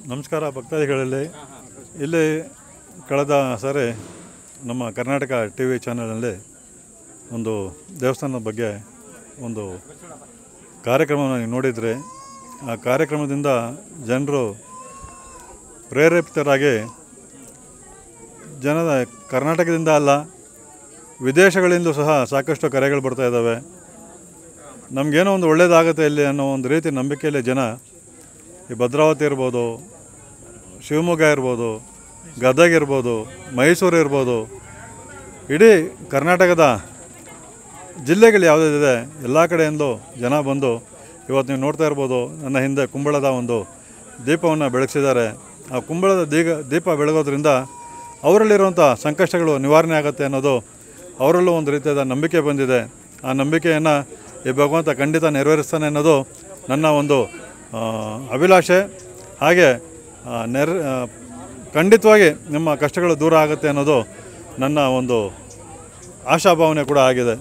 ನಮಸ್ಕಾರ ಭಕ್ತಾದಿಗಳಲ್ಲಿ ಇಲ್ಲಿ ಕಳೆದ ಸಾರಿ ನಮ್ಮ ಕರ್ನಾಟಕ ಟಿ ವಿ ಚಾನಲ್ನಲ್ಲಿ ಒಂದು ದೇವಸ್ಥಾನದ ಬಗ್ಗೆ ಒಂದು ಕಾರ್ಯಕ್ರಮವನ್ನು ನೀವು ನೋಡಿದರೆ ಆ ಕಾರ್ಯಕ್ರಮದಿಂದ ಜನರು ಪ್ರೇರೇಪಿತರಾಗಿ ಜನದ ಕರ್ನಾಟಕದಿಂದ ಅಲ್ಲ ವಿದೇಶಗಳಿಂದಲೂ ಸಹ ಸಾಕಷ್ಟು ಕರೆಗಳು ಬರ್ತಾ ಇದ್ದಾವೆ ನಮಗೇನೋ ಒಂದು ಒಳ್ಳೇದಾಗುತ್ತೆ ಇಲ್ಲಿ ಅನ್ನೋ ಒಂದು ರೀತಿ ನಂಬಿಕೆಯಲ್ಲಿ ಜನ ಈ ಭದ್ರಾವತಿ ಇರ್ಬೋದು ಶಿವಮೊಗ್ಗ ಇರ್ಬೋದು ಗದಗ ಇರ್ಬೋದು ಮೈಸೂರು ಇರ್ಬೋದು ಇಡೀ ಕರ್ನಾಟಕದ ಜಿಲ್ಲೆಗಳು ಯಾವುದಿದೆ ಎಲ್ಲ ಕಡೆಯಿಂದಲೂ ಜನ ಬಂದು ಇವತ್ತು ನೀವು ನೋಡ್ತಾ ಇರ್ಬೋದು ನನ್ನ ಹಿಂದೆ ಕುಂಬಳದ ಒಂದು ದೀಪವನ್ನು ಬೆಳಗಿಸಿದ್ದಾರೆ ಆ ಕುಂಬಳದ ದೀಗ ದೀಪ ಬೆಳಗೋದ್ರಿಂದ ಅವರಲ್ಲಿರುವಂಥ ಸಂಕಷ್ಟಗಳು ನಿವಾರಣೆ ಆಗುತ್ತೆ ಅನ್ನೋದು ಅವರಲ್ಲೂ ಒಂದು ರೀತಿಯಾದ ನಂಬಿಕೆ ಬಂದಿದೆ ಆ ನಂಬಿಕೆಯನ್ನು ಈ ಭಗವಂತ ಖಂಡಿತ ನೆರವೇರಿಸ್ತಾನೆ ಅನ್ನೋದು ನನ್ನ ಒಂದು ಆ, ಅಭಿಲಾಷೆ ಹಾಗೆ ಆ, ನೆರ ಆ, ಖಂಡಿತವಾಗಿ ನಿಮ್ಮ ಕಷ್ಟಗಳು ದೂರ ಆಗುತ್ತೆ ಅನ್ನೋದು ನನ್ನ ಒಂದು ಆಶಾಭಾವನೆ ಕೂಡ ಆಗಿದೆ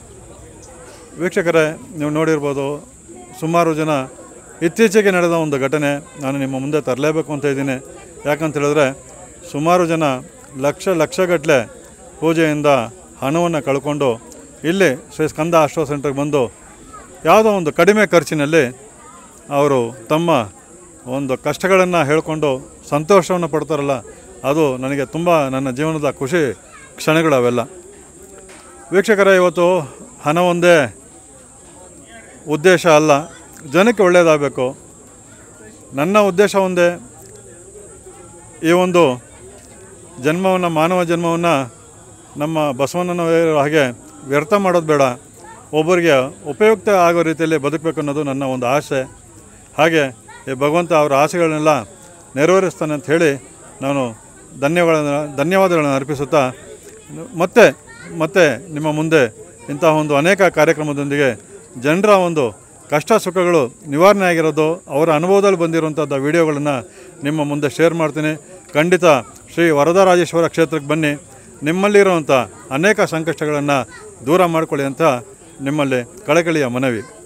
ವೀಕ್ಷಕರೇ ನೀವು ನೋಡಿರ್ಬೋದು ಸುಮಾರು ಜನ ಇತ್ತೀಚೆಗೆ ನಡೆದ ಒಂದು ಘಟನೆ ನಾನು ನಿಮ್ಮ ಮುಂದೆ ತರಲೇಬೇಕು ಅಂತ ಇದ್ದೀನಿ ಯಾಕಂತ ಹೇಳಿದ್ರೆ ಸುಮಾರು ಜನ ಲಕ್ಷ ಲಕ್ಷಗಟ್ಟಲೆ ಪೂಜೆಯಿಂದ ಹಣವನ್ನು ಕಳ್ಕೊಂಡು ಇಲ್ಲಿ ಶ್ರೀ ಸ್ಕಂದ ಆಶ್ರೋ ಸೆಂಟರ್ಗೆ ಬಂದು ಯಾವುದೋ ಒಂದು ಕಡಿಮೆ ಖರ್ಚಿನಲ್ಲಿ ಅವರು ತಮ್ಮ ಒಂದು ಕಷ್ಟಗಳನ್ನು ಹೇಳಿಕೊಂಡು ಸಂತೋಷವನ್ನು ಪಡ್ತಾರಲ್ಲ ಅದು ನನಗೆ ತುಂಬ ನನ್ನ ಜೀವನದ ಖುಷಿ ಕ್ಷಣಗಳು ಅವೆಲ್ಲ ವೀಕ್ಷಕರೇ ಇವತ್ತು ಹಣ ಒಂದೇ ಉದ್ದೇಶ ಅಲ್ಲ ಜನಕ್ಕೆ ಒಳ್ಳೆಯದಾಗಬೇಕು ನನ್ನ ಉದ್ದೇಶ ಒಂದೇ ಈ ಒಂದು ಜನ್ಮವನ್ನು ಮಾನವ ಜನ್ಮವನ್ನು ನಮ್ಮ ಬಸವಣ್ಣನ ಹಾಗೆ ವ್ಯರ್ಥ ಮಾಡೋದು ಬೇಡ ಒಬ್ಬರಿಗೆ ಉಪಯುಕ್ತ ಆಗೋ ರೀತಿಯಲ್ಲಿ ಬದುಕಬೇಕು ಅನ್ನೋದು ನನ್ನ ಒಂದು ಆಸೆ ಹಾಗೆ ಈ ಭಗವಂತ ಅವರ ಆಸೆಗಳನ್ನೆಲ್ಲ ನೆರವೇರಿಸ್ತಾನೆ ಅಂತ ಹೇಳಿ ನಾನು ಧನ್ಯವಾದ ಧನ್ಯವಾದಗಳನ್ನು ಅರ್ಪಿಸುತ್ತಾ ಮತ್ತೆ ಮತ್ತೆ ನಿಮ್ಮ ಮುಂದೆ ಇಂತಹ ಒಂದು ಅನೇಕ ಕಾರ್ಯಕ್ರಮದೊಂದಿಗೆ ಜನರ ಒಂದು ಕಷ್ಟ ಸುಖಗಳು ನಿವಾರಣೆ ಆಗಿರೋದು ಅವರ ಅನುಭವದಲ್ಲಿ ಬಂದಿರುವಂಥದ್ದು ವಿಡಿಯೋಗಳನ್ನು ನಿಮ್ಮ ಮುಂದೆ ಶೇರ್ ಮಾಡ್ತೀನಿ ಖಂಡಿತ ಶ್ರೀ ವರದರಾಜೇಶ್ವರ ಕ್ಷೇತ್ರಕ್ಕೆ ಬನ್ನಿ ನಿಮ್ಮಲ್ಲಿರುವಂಥ ಅನೇಕ ಸಂಕಷ್ಟಗಳನ್ನು ದೂರ ಮಾಡಿಕೊಳ್ಳಿ ಅಂತ ನಿಮ್ಮಲ್ಲಿ ಕಳಕಳಿಯ ಮನವಿ